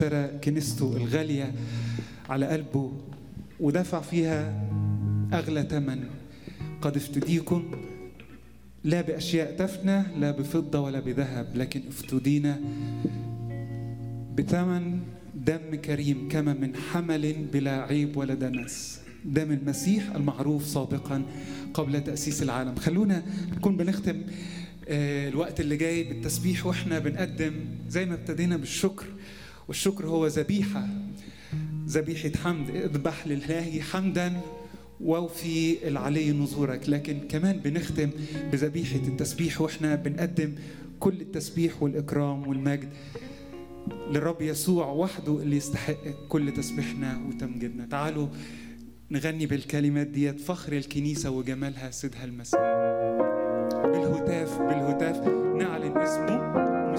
اشترى كنيسته الغالية على قلبه ودفع فيها أغلى ثمن قد افتديكم لا بأشياء تفنى لا بفضة ولا بذهب لكن افتدينا بثمن دم كريم كما من حمل بلا عيب ولا دنس دم المسيح المعروف سابقا قبل تأسيس العالم خلونا نكون بنختم آه، الوقت اللي جاي بالتسبيح واحنا بنقدم زي ما ابتدينا بالشكر والشكر هو ذبيحة ذبيحة حمد اذبح لله حمدا وفي العلي نظورك لكن كمان بنختم بذبيحة التسبيح واحنا بنقدم كل التسبيح والإكرام والمجد للرب يسوع وحده اللي يستحق كل تسبيحنا وتمجيدنا تعالوا نغني بالكلمات ديت فخر الكنيسة وجمالها سيدها المسيح بالهتاف بالهتاف نعلن اسمه